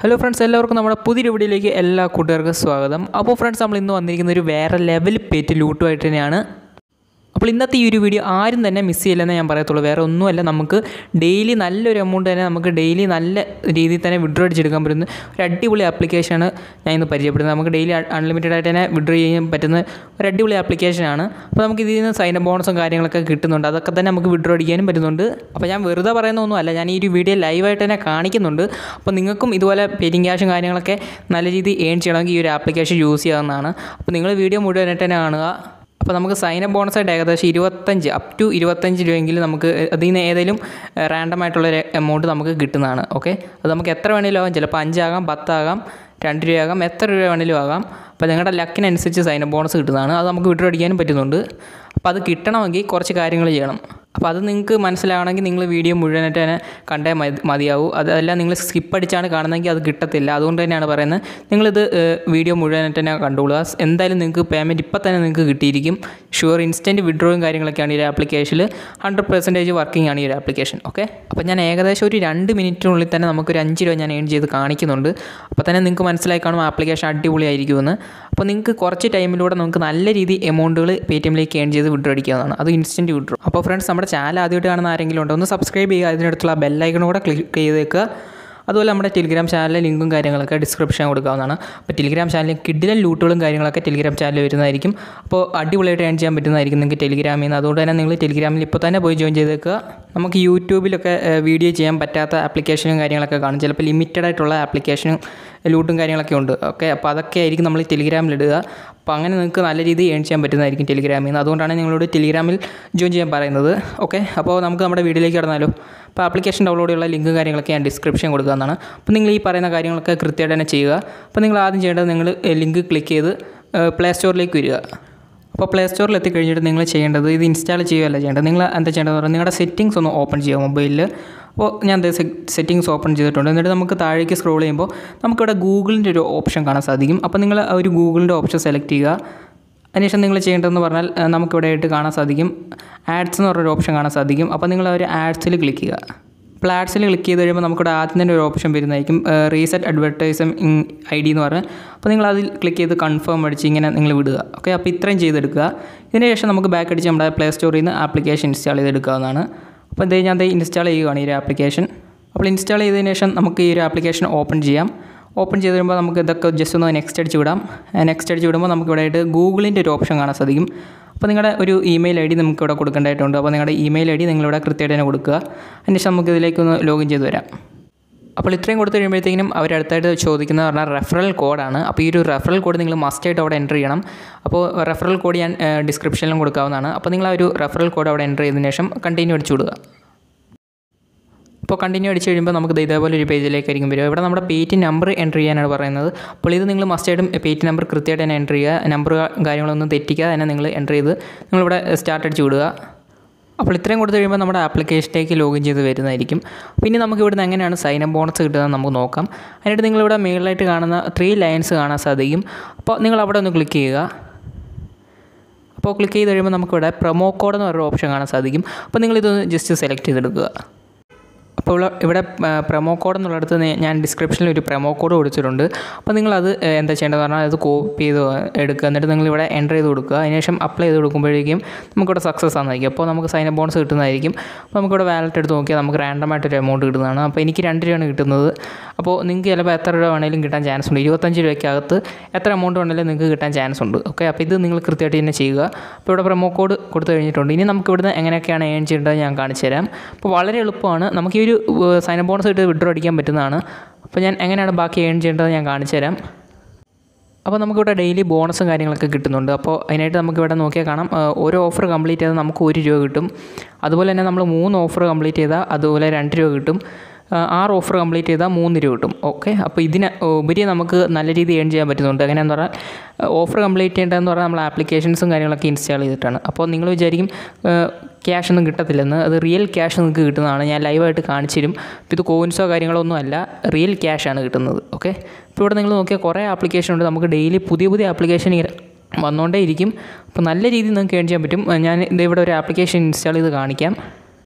hello friends എല്ലാവർക്കും നമ്മുടെ പുതിയൊരു വീഡിയോയിലേക്ക് എല്ലാ കൂട്ടുകാർക്കും സ്വാഗതം അപ്പോൾ ഫ്രണ്ട്സ് നമ്മൾ ഇന്ന് വന്നിരിക്കുന്ന ഒരു വേറെ ലെവൽ പേറ്റ് ലൂട്ടുമായിട്ട് തന്നെയാണ് അപ്പോൾ ഇന്നത്തെ ഈ ഒരു വീഡിയോ ആരും തന്നെ മിസ് ചെയ്യില്ലെന്നേ ഞാൻ പറയത്തുള്ളൂ വേറെ ഒന്നുമല്ല നമുക്ക് ഡെയിലി നല്ലൊരു എമൗണ്ട് തന്നെ നമുക്ക് ഡെയിലി നല്ല രീതിയിൽ തന്നെ വിഡ്രോ അടിച്ചെടുക്കാൻ പറ്റുന്ന ഒരു അടിപൊളി ആപ്ലിക്കേഷനാണ് ഞാൻ ഇന്ന് പരിചയപ്പെടുന്നത് നമുക്ക് ഡെയിലി അൺലിമിറ്റഡ് ആയിട്ട് തന്നെ വിഡ്രോ ചെയ്യാൻ പറ്റുന്ന ഒരു അടിപൊളി ആപ്ലിക്കേഷനാണ് അപ്പോൾ നമുക്ക് ഇതിൽ നിന്ന് സൈൻ ബോണസും കാര്യങ്ങളൊക്കെ കിട്ടുന്നുണ്ട് അതൊക്കെ തന്നെ നമുക്ക് വിഡ്രോ അടിക്കാനും പറ്റുന്നുണ്ട് അപ്പോൾ ഞാൻ വെറുതെ പറയുന്ന ഒന്നുമല്ല ഞാൻ ഈ ഒരു വീഡിയോ ലൈവായിട്ട് തന്നെ കാണിക്കുന്നുണ്ട് അപ്പോൾ നിങ്ങൾക്കും ഇതുപോലെ പേറ്റിംഗ് ക്യാഷും കാര്യങ്ങളൊക്കെ നല്ല രീതിയിൽ ഏൺ ചെയ്യണമെങ്കിൽ ഈ ഒരു ആപ്ലിക്കേഷൻ യൂസ് ചെയ്യാവുന്നതാണ് അപ്പോൾ നിങ്ങൾ വീഡിയോ മുഴുവനായിട്ട് തന്നെ കാണുക അപ്പോൾ നമുക്ക് സൈൻ അപ്പ് ബോണസായിട്ട് ഏകദേശം ഇരുപത്തഞ്ച് അപ് ടു ഇരുപത്തഞ്ച് രൂപയെങ്കിലും നമുക്ക് അതിൽ നിന്ന് ഏതെങ്കിലും റാൻഡം ആയിട്ടുള്ളൊരു എമൗണ്ട് നമുക്ക് കിട്ടുന്നതാണ് ഓക്കെ അത് നമുക്ക് എത്ര വേണമെങ്കിലും ആകാം ചിലപ്പോൾ അഞ്ചാകാം പത്താകാം രണ്ട് രൂപയാകാം എത്ര രൂപ വേണമെങ്കിലും ആകാം അപ്പോൾ നിങ്ങളുടെ ലക്കിനനുസരിച്ച് സൈൻ അപ്പ് ബോണസ് കിട്ടുന്നതാണ് അത് നമുക്ക് വിഡ്രോ അടിക്കാനും പറ്റുന്നുണ്ട് അപ്പോൾ അത് കിട്ടണമെങ്കിൽ കുറച്ച് കാര്യങ്ങൾ ചെയ്യണം അപ്പോൾ അത് നിങ്ങൾക്ക് മനസ്സിലാവണമെങ്കിൽ നിങ്ങൾ വീഡിയോ മുഴുവനായിട്ട് തന്നെ കണ്ടേ മതി മതിയാവൂ അതല്ല നിങ്ങൾ സ്കിപ്പ് അടിച്ചാണ് കാണുന്നതെങ്കിൽ അത് കിട്ടത്തില്ല അതുകൊണ്ട് തന്നെയാണ് പറയുന്നത് നിങ്ങളിത് വീഡിയോ മുഴുവനായിട്ട് തന്നെ കണ്ടോളുക എന്തായാലും നിങ്ങൾക്ക് പേയ്മെൻറ്റ് ഇപ്പം തന്നെ നിങ്ങൾക്ക് കിട്ടിയിരിക്കും ഷുവർ ഇൻസ്റ്റൻറ്റ് വിഡ്രോയും കാര്യങ്ങളൊക്കെയാണ് ഈ ഒരു ആപ്ലിക്കേഷനിൽ ഹൺഡ്രഡ് പെർസെൻറ്റേജ് വർക്കിംഗ് ആണ് ഈ ഒരു ആപ്ലിക്കേഷൻ ഓക്കെ അപ്പോൾ ഞാൻ ഏകദേശം ഒരു രണ്ട് മിനിറ്റിനുള്ളിൽ തന്നെ നമുക്കൊരു അഞ്ച് രൂപ ഞാൻ ഏൺ ചെയ്ത് കാണിക്കുന്നുണ്ട് അപ്പോൾ തന്നെ നിങ്ങൾക്ക് മനസ്സിലായി കാണും ആപ്ലിക്കേഷൻ അടിപൊളിയായിരിക്കുമെന്ന് അപ്പോൾ നിങ്ങൾക്ക് കുറച്ച് ടൈമിലൂടെ നമുക്ക് നല്ല രീതി എമൗണ്ടുകൾ പേ ടി എമ്മിലേക്ക് ഏൺ ചെയ്ത് വിഡ്രോ അടിക്കാവുന്നതാണ് അത് ഇൻസ്റ്റൻറ്റ് വിഡ്രോ അപ്പോൾ ഫ്രണ്ട്സ് നമ്മുടെ ചാനൽ ആദ്യമായിട്ട് കാണുന്ന ആരെങ്കിലും ഉണ്ടോ ഒന്ന് സബ്സ്ക്രൈബ് ചെയ്യുക അതിനടുത്തുള്ള ബെല്ലൈക്കണും കൂടെ ക്ലിക്ക് ചെയ്തേക്കുക അതുപോലെ നമ്മുടെ ടെലിഗ്രാം ചാനലിലെ ലിങ്കും കാര്യങ്ങളൊക്കെ ഡിസ്ക്രിപ്ഷൻ കൊടുക്കാവുന്നതാണ് അപ്പോൾ ടെലിഗ്രാം ചാനലിൽ കിഡിലൻ ലൂട്ടുകളും കാര്യങ്ങളൊക്കെ ടെലിഗ്രാം ചാനലിൽ വരുന്നതായിരിക്കും അപ്പോൾ അടിപൊളിയായിട്ട് ഏൺ ചെയ്യാൻ പറ്റുന്നതായിരിക്കും നിങ്ങൾക്ക് ടെലിഗ്രാമിൽ നിന്ന് അതുകൊണ്ട് തന്നെ നിങ്ങൾ ടെലിഗ്രാമിൽ ഇപ്പോൾ തന്നെ പോയി ജോയിൻ ചെയ്തേക്കുക നമുക്ക് യൂട്യൂബിലൊക്കെ വീഡിയോ ചെയ്യാൻ പറ്റാത്ത ആപ്ലിക്കേഷനും കാര്യങ്ങളൊക്കെ കാണും ചിലപ്പോൾ ലിമിറ്റഡ് ആയിട്ടുള്ള ആപ്ലിക്കേഷനും ലൂട്ടും കാര്യങ്ങളൊക്കെ ഉണ്ട് ഓക്കെ അപ്പോൾ അതൊക്കെ ആയിരിക്കും നമ്മൾ ടെലിഗ്രാമിലിടുക അപ്പോൾ അങ്ങനെ നിങ്ങൾക്ക് നല്ല രീതിയിൽ ഏൺ ചെയ്യാൻ പറ്റുന്നതായിരിക്കും ടെലിഗ്രാമിൽ നിന്ന് അതുകൊണ്ടാണ് നിങ്ങളോട് ടെലിഗ്രാമിൽ ജോയിൻ ചെയ്യാൻ പറയുന്നത് ഓക്കെ അപ്പോൾ നമുക്ക് നമ്മുടെ വീഡിയോയിലേക്ക് കടന്നാലോ അപ്പോൾ ആപ്ലിക്കേഷൻ ഡൗൺലോഡ് ചെയ്യാനുള്ള ലിങ്ക് കാര്യങ്ങളൊക്കെ ഞാൻ ഡിസ്ക്രിപ്ഷൻ കൊടുക്കുന്നതാണ് അപ്പോൾ നിങ്ങൾ ഈ പറയുന്ന കാര്യങ്ങളൊക്കെ കൃത്യമായിട്ട് തന്നെ ചെയ്യുക അപ്പോൾ നിങ്ങൾ ആദ്യം ചെയ്യേണ്ടത് നിങ്ങൾ ലിങ്ക് ക്ലിക്ക് ചെയ്ത് പ്ലേ സ്റ്റോറിലേക്ക് വരിക അപ്പോൾ പ്ലേ സ്റ്റോറിൽ എത്തിക്കഴിഞ്ഞിട്ട് നിങ്ങൾ ചെയ്യേണ്ടത് ഇത് ഇൻസ്റ്റാൾ ചെയ്യുകയല്ല ചെയ്യേണ്ടത് നിങ്ങൾ എന്താ ചെയ്യേണ്ടതെന്ന് പറഞ്ഞാൽ നിങ്ങളുടെ സെറ്റിങ്സ് ഒന്ന് ഓപ്പൺ ചെയ്യുക മൊബൈലിൽ അപ്പോൾ ഞാൻ സെറ്റിങ്സ് ഓപ്പൺ ചെയ്തിട്ടുണ്ട് എന്നിട്ട് നമുക്ക് താഴേക്ക് സ്ക്രോൾ ചെയ്യുമ്പോൾ നമുക്കിവിടെ ഗൂഗിളിൻ്റെ ഒരു ഓപ്ഷൻ കാണാൻ സാധിക്കും അപ്പോൾ നിങ്ങൾ ആ ഒരു ഗൂഗിളിൻ്റെ ഓപ്ഷൻ സെലക്ട് ചെയ്യുക അതിനുശേഷം നിങ്ങൾ ചെയ്യേണ്ടതെന്ന് പറഞ്ഞാൽ നമുക്കിവിടെ ആയിട്ട് കാണാൻ സാധിക്കും ആഡ്സ് എന്ന് പറഞ്ഞൊരു ഓപ്ഷൻ കാണാൻ സാധിക്കും അപ്പോൾ നിങ്ങൾ ആ ഒരു ആഡ്സിൽ ക്ലിക്ക് ചെയ്യുക അപ്പോൾ ആഡ്സിൽ ക്ലിക്ക് ചെയ്ത് കഴിയുമ്പോൾ നമുക്കിവിടെ ആദ്യം തന്നെ ഒരു ഓപ്ഷൻ വരുന്നതായിരിക്കും റീസെറ്റ് അഡ്വർടൈസം ഐ ഡി എന്ന് പറഞ്ഞ് അപ്പോൾ നിങ്ങൾ അതിൽ ക്ലിക്ക് ചെയ്ത് കൺഫേം അടിച്ച് ഇങ്ങനെ നിങ്ങൾ വിടുക ഓക്കെ അപ്പോൾ ഇത്രയും ചെയ്തെടുക്കുക ഇതിന് ശേഷം നമുക്ക് ബാക്ക് അടിച്ച് നമ്മുടെ പ്ലേ സ്റ്റോറിൽ നിന്ന് ആപ്ലിക്കേഷൻ ഇൻസ്റ്റാൾ ചെയ്തെടുക്കാവുന്നതാണ് അപ്പോൾ എന്താ ഞാൻ ഇൻസ്റ്റാൾ ചെയ്യുകയാണ് ഈ ഒരു ആപ്ലിക്കേഷൻ അപ്പോൾ ഇൻസ്റ്റാൾ ചെയ്തതിന് ശേഷം നമുക്ക് ഈ ഒരു ആപ്ലിക്കേഷൻ ഓപ്പൺ ചെയ്യാം ഓപ്പൺ ചെയ്ത് വരുമ്പോൾ നമുക്ക് ഇതൊക്കെ ജസ്റ്റ് ഒന്ന് നെക്സ്റ്റ് അടിച്ച് വിടാം നെക്സ്റ്റ് അടിച്ച് വിടുമ്പോൾ നമുക്ക് ഇവിടെ ആയിട്ട് ഗൂഗിളിൻ്റെ ഒരു ഓപ്ഷൻ കാണാൻ സാധിക്കും അപ്പോൾ നിങ്ങളുടെ ഒരു ഇമെയിൽ ഐ ഡി നമുക്ക് ഇവിടെ കൊടുക്കേണ്ടതായിട്ടുണ്ട് അപ്പോൾ നിങ്ങളുടെ ഇമെയിൽ ഐ ഡി നിങ്ങളിവിടെ കൃത്യമായിട്ട് തന്നെ കൊടുക്കുക അതിനുശേഷം നമുക്ക് ഇതിലേക്കൊന്ന് ലോഗിൻ ചെയ്ത് വരാം അപ്പോൾ ഇത്രയും കൊടുത്തു കഴിയുമ്പോഴത്തേക്കും അവർ അടുത്തായിട്ട് ചോദിക്കുന്നത് പറഞ്ഞാൽ റെഫറൽ കോഡാണ് അപ്പോൾ ഈ ഒരു റെഫറൽ കോഡ് നിങ്ങൾ മസ്റ്റായിട്ട് അവിടെ എൻ്റർ ചെയ്യണം അപ്പോൾ റെഫറൽ കോഡ് ഞാൻ ഡിസ്ക്രിപ്ഷനിലും കൊടുക്കാവുന്നതാണ് അപ്പോൾ നിങ്ങൾ ആ ഒരു റെഫറൽ കോഡ് അവിടെ എൻ്റർ ചെയ്തതിന് ശേഷം കണ്ടിന്യൂ അടിച്ചു വിടുക അപ്പോൾ കണ്ടിന്യൂ അടിച്ച് കഴിയുമ്പോൾ നമുക്ക് ഇതേപോലെ ഒരു പേജിലേക്കായിരിക്കും വരിക ഇവിടെ നമ്മുടെ പേറ്റ് നമ്പർ എൻ്റർ ചെയ്യാനാണ് പറയുന്നത് അപ്പോൾ ഇത് നിങ്ങൾ മസ്റ്റായിട്ടും പേറ്റ് നമ്പർ കൃത്യമായിട്ട് തന്നെ എൻ്റർ ചെയ്യുക നമ്പർ കാര്യങ്ങളൊന്നും തെറ്റിക്കാതെ തന്നെ നിങ്ങൾ എൻ്റർ ചെയ്ത് നിങ്ങളിവിടെ സ്റ്റാർട്ട് അടിച്ച് വിടുക അപ്പോൾ ഇത്രയും കൊടുത്തു കഴിയുമ്പോൾ നമ്മുടെ ആപ്ലിക്കേഷനിലേക്ക് ലോഗിൻ ചെയ്ത് വരുന്നതായിരിക്കും പിന്നെ നമുക്ക് ഇവിടുന്ന് എങ്ങനെയാണ് സൈൻ അപ്പ് ബോണസ് കിട്ടുന്നത് നമുക്ക് നോക്കാം അതിനായിട്ട് നിങ്ങളിവിടെ മേളിലായിട്ട് കാണുന്ന ത്രീ ലൈൻസ് കാണാൻ സാധിക്കും അപ്പോൾ നിങ്ങൾ അവിടെ ഒന്ന് ക്ലിക്ക് ചെയ്യുക അപ്പോൾ ക്ലിക്ക് ചെയ്ത് കഴിയുമ്പോൾ നമുക്കിവിടെ പ്രൊമോ കോഡ് എന്ന് പറഞ്ഞൊരു ഓപ്ഷൻ കാണാൻ സാധിക്കും അപ്പോൾ നിങ്ങളിതൊന്ന് ജസ്റ്റ് സെലക്ട് ചെയ്തെടുക്കുക അപ്പോൾ ഇവിടെ പ്രൊമോ കോഡ് എന്നുള്ളിടത്ത് ഞാൻ ഡിസ്ക്രിപ്ഷനിൽ ഒരു പ്രൊമോ കോഡ് കൊടുത്തിട്ടുണ്ട് അപ്പോൾ നിങ്ങളത് എന്താ ചെയ്യേണ്ടതെന്ന് പറഞ്ഞാൽ അത് കോപ്പി ചെയ്ത് എടുക്കുക എന്നിട്ട് നിങ്ങൾ ഇവിടെ എൻ്റർ ചെയ്ത് കൊടുക്കുക അതിനുശേഷം അപ്ലൈ ചെയ്ത് കൊടുക്കുമ്പോഴേക്കും നമുക്കിവിടെ സക്സസ് ആണെന്നായിരിക്കും അപ്പോൾ നമുക്ക് സൈൻ അപ്പ് ബോണസ് കിട്ടുന്നതായിരിക്കും അപ്പോൾ നമുക്കിവിടെ വാലറ്റ് എടുത്ത് നോക്കിയാൽ നമുക്ക് റാൻഡമായിട്ടൊരു എമൗണ്ട് കിട്ടുന്നതാണ് അപ്പോൾ എനിക്ക് രണ്ട് രൂപയാണ് കിട്ടുന്നത് അപ്പോൾ നിങ്ങൾക്ക് ചിലപ്പോൾ എത്ര രൂപ വേണമെങ്കിലും കിട്ടാൻ ചാൻസ് ഉണ്ട് ഇരുപത്തഞ്ച് രൂപയ്ക്കകത്ത് എത്ര എമൗണ്ട് വേണമെങ്കിലും നിങ്ങൾക്ക് കിട്ടാൻ ചാൻസ് ഉണ്ട് ഓക്കെ അപ്പോൾ ഇത് നിങ്ങൾ കൃത്യമായിട്ട് തന്നെ ചെയ്യുക അപ്പോൾ ഇവിടെ പ്രൊമോ കോഡ് കൊടുത്തു കഴിഞ്ഞിട്ടുണ്ട് ഇനി നമുക്ക് ഇവിടുന്ന് എങ്ങനെയൊക്കെയാണ് ഏൺ ചെയ്യേണ്ടത് ഞാൻ കാണിച്ചു തരാം അപ്പോൾ വളരെ എളുപ്പമാണ് നമുക്ക് ഈ ഒരു സൈൻ അപ്പ് ബോണസ് ഇട്ട് വിഡ്രോ അടിക്കാൻ പറ്റുന്നതാണ് അപ്പോൾ ഞാൻ എങ്ങനെയാണ് ബാക്കി ഏൺ ചെയ്യേണ്ടത് ഞാൻ കാണിച്ചു തരാം അപ്പോൾ നമുക്കിവിടെ ഡെയിലി ബോണസും കാര്യങ്ങളൊക്കെ കിട്ടുന്നുണ്ട് അപ്പോൾ അതിനായിട്ട് നമുക്കിവിടെ നോക്കിയാൽ കാണാം ഓരോ ഓഫർ കംപ്ലീറ്റ് ചെയ്താൽ നമുക്ക് ഒരു രൂപ കിട്ടും അതുപോലെ തന്നെ നമ്മൾ മൂന്ന് ഓഫർ കംപ്ലീറ്റ് ചെയ്താൽ അതുപോലെ രണ്ട് രൂപ കിട്ടും ആറ് ഓഫർ കംപ്ലീറ്റ് ചെയ്താൽ മൂന്ന് രൂപ കിട്ടും ഓക്കെ അപ്പോൾ ഇതിന് ഉപരി നമുക്ക് നല്ല രീതിയിൽ ഏൺ ചെയ്യാൻ പറ്റുന്നുണ്ട് എങ്ങനെയാണെന്ന് പറഞ്ഞാൽ ഓഫർ കംപ്ലീറ്റ് ചെയ്യേണ്ടതെന്ന് പറഞ്ഞാൽ നമ്മൾ ആപ്ലിക്കേഷൻസും കാര്യങ്ങളൊക്കെ ഇൻസ്റ്റാൾ ചെയ്തിട്ടാണ് അപ്പോൾ നിങ്ങൾ വിചാരിക്കും ക്യാഷ് ഒന്നും കിട്ടത്തില്ലെന്ന് അത് റിയൽ ക്യാഷ് നിങ്ങൾക്ക് കിട്ടുന്നതാണ് ഞാൻ ലൈവായിട്ട് കാണിച്ചു തരും ഇപ്പോൾ ഇത് കോയിൻസോ കാര്യങ്ങളോ ഒന്നും അല്ല റിയൽ ക്യാഷാണ് കിട്ടുന്നത് ഓക്കെ ഇപ്പോൾ ഇവിടെ നിങ്ങൾ നോക്കിയാൽ കുറേ ആപ്ലിക്കേഷൻ ഉണ്ട് നമുക്ക് ഡെയിലി പുതിയ പുതിയ ആപ്ലിക്കേഷൻ വന്നുകൊണ്ടേ ഇരിക്കും അപ്പോൾ നല്ല രീതിയിൽ നിങ്ങൾക്ക് ഏൺ ചെയ്യാൻ പറ്റും ഞാൻ ഇത് ഇവിടെ ഒരു ആപ്ലിക്കേഷൻ ഇൻസ്റ്റാൾ ചെയ്ത് കാണിക്കാം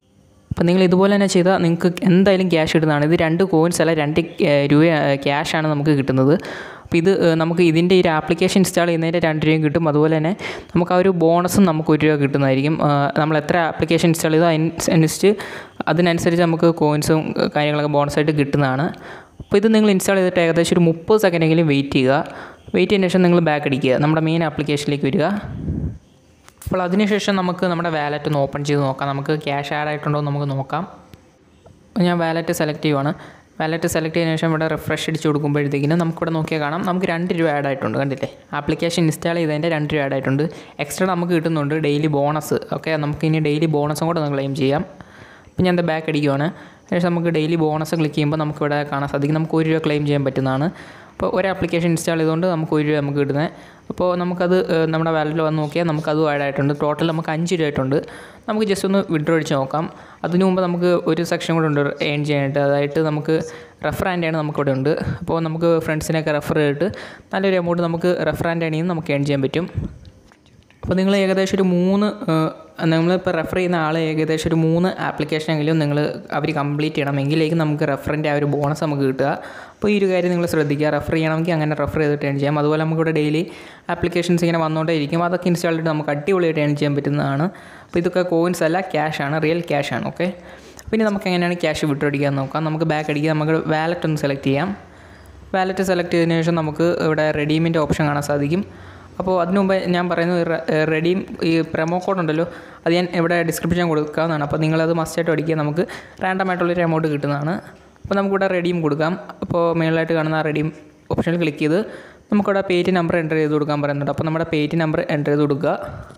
അപ്പോൾ നിങ്ങൾ ഇതുപോലെ തന്നെ ചെയ്താൽ നിങ്ങൾക്ക് എന്തായാലും ക്യാഷ് കിട്ടുന്നതാണ് ഇത് രണ്ട് കോയിൻസ് അല്ല രണ്ട് ഏഹ്, രൂപ ക്യാഷാണ് നമുക്ക് കിട്ടുന്നത് അപ്പോൾ ഇത് ഏഹ്, നമുക്ക് ഇതിൻ്റെ ഈ ഒരു ആപ്ലിക്കേഷൻ ഇൻസ്റ്റാൾ ചെയ്യുന്നതിൻ്റെ രണ്ട് രൂപയും കിട്ടും അതുപോലെ തന്നെ നമുക്ക് ആ ഒരു ബോണസും നമുക്ക് ഒരു രൂപ കിട്ടുന്നതായിരിക്കും ഏഹ്, നമ്മൾ എത്ര ആപ്ലിക്കേഷൻ ഇൻസ്റ്റാൾ ചെയ്തോ അതിനനുസരിച്ച് അതിനനുസരിച്ച് നമുക്ക് കോയിൻസും കാര്യങ്ങളൊക്കെ ബോണസായിട്ട് കിട്ടുന്നതാണ് അപ്പോൾ ഇത് നിങ്ങൾ ഇൻസ്റ്റാൾ ചെയ്തിട്ട് ഏകദേശം ഒരു മുപ്പത് സെക്കൻഡെങ്കിലും വെയിറ്റ് ചെയ്യുക വെയിറ്റ് ചെയ്തതിന് ശേഷം നിങ്ങൾ ബാക്ക് അടിക്കുക നമ്മുടെ മെയിൻ ആപ്ലിക്കേഷനിലേക്ക് വരിക അപ്പോൾ അതിനുശേഷം നമുക്ക് നമ്മുടെ വാലറ്റ് ഒന്ന് ഓപ്പൺ ചെയ്ത് നോക്കാം നമുക്ക് ക്യാഷ് ആഡ് ആയിട്ടുണ്ടോ എന്ന് നമുക്ക് നോക്കാം ഞാൻ വാലറ്റ് സെലക്ട് ചെയ്യുവാണ് വാലറ്റ് സെലക്ട് ചെയ്തതിനു ശേഷം ഇവിടെ റിഫ്രഷ് അടിച്ച് കൊടുക്കുമ്പോഴത്തേക്കിനും നമുക്കിവിടെ നോക്കിയാൽ കാണാം നമുക്ക് രണ്ട് രൂപ ആഡ് ആയിട്ടുണ്ട് കണ്ടില്ലേ ആപ്ലിക്കേഷൻ ഇൻസ്റ്റാൾ ചെയ്തതിൻ്റെ രണ്ട് രൂപ ആഡ് ആയിട്ടുണ്ട് എക്സ്ട്രാ നമുക്ക് കിട്ടുന്നുണ്ട് ഡെയിലി ബോണസ് ഓക്കെ നമുക്ക് ഇനി ഡെയിലി ബോണസും കൂടെ ഒന്ന് ക്ലെയിം ചെയ്യാം അപ്പോൾ ഞാൻ എന്താ ബാക്ക് അടിക്കുവാണ് അതിനുശേഷം നമുക്ക് ഡെയിലി ബോണസ് ക്ലിക്ക് ചെയ്യുമ്പോൾ നമുക്കിവിടെ കാണാൻ സാധിക്കും നമുക്ക് ഒരു രൂപ ക്ലെയിം ചെയ്യാൻ പറ്റുന്നതാണ് അപ്പോൾ ഒരു ആപ്ലിക്കേഷൻ ഇൻസ്റ്റാൾ ചെയ്തുകൊണ്ട് നമുക്ക് ഒരു രൂപ നമുക്ക് കിട്ടുന്നത് അപ്പോൾ നമുക്കത് ഏഹ്, നമ്മുടെ വാലറ്റിൽ വന്ന് നോക്കിയാൽ നമുക്കത് ആഡ് ആയിട്ടുണ്ട് ടോട്ടൽ നമുക്ക് അഞ്ച് രൂപ ആയിട്ടുണ്ട് നമുക്ക് ജസ്റ്റ് ഒന്ന് വിഡ്രോ അടിച്ച് നോക്കാം അതിനു മുമ്പ് നമുക്ക് ഒരു സെക്ഷൻ കൂടെ ഉണ്ട് ഏൺ ചെയ്യാനായിട്ട് അതായിട്ട് നമുക്ക് റെഫർ ആൻഡ് ആണ് നമുക്കിവിടെ ഉണ്ട് അപ്പോൾ നമുക്ക് ഫ്രണ്ട്സിനെയൊക്കെ റെഫർ ചെയ്തിട്ട് നല്ലൊരു എമൗണ്ട് നമുക്ക് റെഫർ ആൻഡ് ആണെങ്കിൽ നമുക്ക് ഏൺ ചെയ്യാൻ പറ്റും അപ്പോൾ നിങ്ങൾ ഏകദേശം ഒരു മൂന്ന് നമ്മളിപ്പോൾ റെഫർ ചെയ്യുന്ന ആൾ ഏകദേശം ഒരു മൂന്ന് ആപ്ലിക്കേഷനെങ്കിലും നിങ്ങൾ അവർ കംപ്ലീറ്റ് ചെയ്യണം എങ്കിലേക്ക് നമുക്ക് റെഫറിൻ്റെ ആ ഒരു ബോണസ് നമുക്ക് കിട്ടുക അപ്പോൾ ഈ ഒരു കാര്യം നിങ്ങൾ ശ്രദ്ധിക്കുക റെഫർ ചെയ്യണമെങ്കിൽ അങ്ങനെ റെഫർ ചെയ്തിട്ട് ഏൺ ചെയ്യാം അതുപോലെ നമുക്കിവിടെ ഡെയിലി ആപ്ലിക്കേഷൻസ് ഇങ്ങനെ വന്നുകൊണ്ടേ ഇരിക്കും അതൊക്കെ ഇൻസ്റ്റാൾ ചെയ്തിട്ട് നമുക്ക് അടിപൊളിയായിട്ട് ഏൺ ചെയ്യാൻ പറ്റുന്നതാണ് അപ്പോൾ ഇതൊക്കെ കോയിൻസ് അല്ല ക്യാഷ് ആണ് റിയൽ ക്യാഷ് ആണ് ഓക്കെ പിന്നെ നമുക്ക് എങ്ങനെയാണ് ക്യാഷ് വിഡ്രോ അടിക്കാൻ നോക്കാം നമുക്ക് ബാക്ക് അടിക്കുക നമുക്ക് വാലറ്റ് ഒന്ന് സെലക്ട് ചെയ്യാം വാലറ്റ് സെലക്ട് ചെയ്തതിനു ശേഷം നമുക്ക് ഇവിടെ റെഡീമിൻ്റെ ഓപ്ഷൻ കാണാൻ സാധിക്കും അപ്പോൾ അതിനു മുമ്പ് ഞാൻ പറയുന്നത് റെഡീം ഈ പ്രൊമോ കോഡ് ഉണ്ടല്ലോ അത് ഞാൻ ഇവിടെ ഡിസ്ക്രിപ്ഷൻ കൊടുക്കാവുന്നതാണ് അപ്പോൾ നിങ്ങളത് മസ്റ്റായിട്ട് അടിക്കുക നമുക്ക് റാൻഡം ആയിട്ടുള്ളൊരു എമൗണ്ട് കിട്ടുന്നതാണ് അപ്പോൾ നമുക്കിവിടെ റെഡീം കൊടുക്കാം അപ്പോൾ മേളിലായിട്ട് കാണുന്ന ആ റെഡീം ഓപ്ഷനിൽ ക്ലിക്ക് ചെയ്ത് നമുക്കിവിടെ പേജ് നമ്പർ എൻ്റർ ചെയ്ത് കൊടുക്കാൻ പറയുന്നുണ്ട് അപ്പോൾ നമ്മുടെ പേജ് നമ്പർ എൻ്റർ ചെയ്ത് കൊടുക്കുക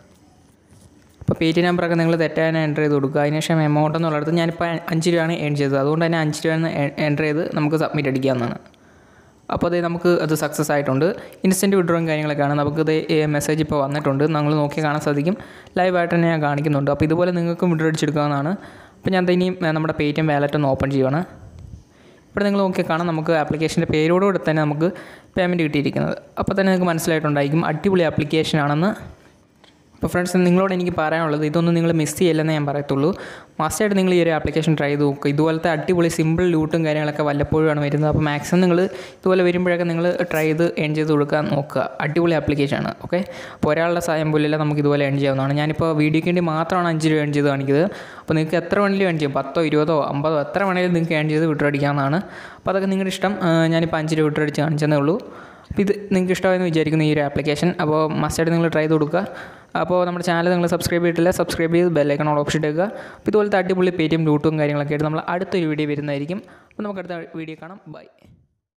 അപ്പോൾ പേജ് നമ്പറൊക്കെ നിങ്ങൾ തെറ്റാൻ എൻ്റർ ചെയ്ത് കൊടുക്കുക അതിനുശേഷം എമൗണ്ട് എന്നുള്ളിടത്ത് ഞാനിപ്പോൾ അഞ്ച് രൂപയാണ് ഏൺ ചെയ്തത് അതുകൊണ്ട് തന്നെ അഞ്ച് രൂപയാണ് എൻ്റർ ചെയ്ത് നമുക്ക് സബ്മിറ്റ് അടിക്കാവുന്നതാണ് അപ്പോൾ അത് നമുക്ക് അത് സക്സസ് ആയിട്ടുണ്ട് ഇൻസ്റ്റൻറ്റ് വിഡ്രോയും കാര്യങ്ങളൊക്കെയാണ് നമുക്കത് മെസ്സേജ് ഇപ്പോൾ വന്നിട്ടുണ്ട് നമ്മൾ നോക്കി കാണാൻ സാധിക്കും ലൈവായിട്ട് തന്നെ ഞാൻ കാണിക്കുന്നുണ്ട് അപ്പോൾ ഇതുപോലെ നിങ്ങൾക്കും വിഡ്രോ അടിച്ചെടുക്കാവുന്നതാണ് അപ്പോൾ ഞാൻ ഇനിയും നമ്മുടെ പേടിഎം വാലറ്റ് ഒന്ന് ഓപ്പൺ ചെയ്യുവാണ് ഇവിടെ നിങ്ങൾ നോക്കി കാണാം നമുക്ക് ആപ്ലിക്കേഷൻ്റെ പേരോടുകൂടെ തന്നെ നമുക്ക് പേയ്മെൻറ്റ് കിട്ടിയിരിക്കുന്നത് അപ്പോൾ തന്നെ നിങ്ങൾക്ക് മനസ്സിലായിട്ടുണ്ടായിരിക്കും അടിപൊളി ആപ്ലിക്കേഷൻ ആണെന്ന് അപ്പോൾ ഫ്രണ്ട്സ് നിങ്ങളോട് എനിക്ക് പറയാനുള്ളത് ഇതൊന്നും നിങ്ങൾ മിസ് ചെയ്യില്ലെന്നേ ഞാൻ പറയത്തുള്ളൂ മസ്റ്റായിട്ട് നിങ്ങൾ ഈ ഒരു ആപ്ലിക്കേഷൻ ട്രൈ ചെയ്ത് നോക്കുക ഇതുപോലത്തെ അടിപൊളി സിമ്പിൾ ലൂട്ടും കാര്യങ്ങളൊക്കെ വല്ലപ്പോഴുമാണ് വരുന്നത് അപ്പോൾ മാക്സിമം നിങ്ങൾ ഇതുപോലെ വരുമ്പോഴൊക്കെ നിങ്ങൾ ട്രൈ ചെയ്ത് എൺ ചെയ്ത് കൊടുക്കാൻ നോക്കുക അടിപൊളി ആപ്ലിക്കേഷനാണ് ഓക്കെ അപ്പോൾ ഒരാളുടെ സഹായം പോലില്ല നമുക്ക് ഇതുപോലെ എൺ ചെയ്യാവുന്നതാണ് ഞാനിപ്പോൾ വീഡിയോയ്ക്ക് വേണ്ടി മാത്രമാണ് അഞ്ച് രൂപ എൺ ചെയ്ത് കാണിക്കുന്നത് അപ്പോൾ നിങ്ങൾക്ക് എത്ര വേണമെങ്കിലും എൺ ചെയ്യും പത്തോ ഇരുപതോ അമ്പതോ എത്ര വേണമെങ്കിലും നിങ്ങൾക്ക് എൺ ചെയ്ത് വിഡ്രോ അടിക്കാവുന്നതാണ് അപ്പോൾ അതൊക്കെ നിങ്ങളുടെ ഇഷ്ടം ആ, ഞാനിപ്പോൾ അഞ്ച് രൂപ വിഡ്രോ അടിച്ച് കാണിച്ചതേ ഉള്ളൂ അപ്പോൾ ഇത് നിങ്ങൾക്ക് ഇഷ്ടമായെന്ന് വിചാരിക്കുന്നു ഈ ഒരു ആപ്ലിക്കേഷൻ അപ്പോൾ മസ്റ്റായിട്ട് നിങ്ങൾ ട്രൈ ചെയ്ത് കൊടുക്കുക അപ്പോൾ നമ്മുടെ ചാനൽ നിങ്ങൾ സബ്സ്ക്രൈബ് ചെയ്തിട്ടില്ല സബ്സ്ക്രൈബ് ചെയ്ത് ബെല്ലൈക്കൺ ഓപ്ഷൻ ഇടുക അപ്പോൾ ഇതുപോലത്തെ അടിപൊളി പേടിഎം ലൂട്ടും കാര്യങ്ങളൊക്കെ ആയിട്ട് നമ്മൾ അടുത്തൊരു വീഡിയോ വരുന്നതായിരിക്കും അപ്പോൾ നമുക്ക് അടുത്ത വീഡിയോ കാണാം ബൈ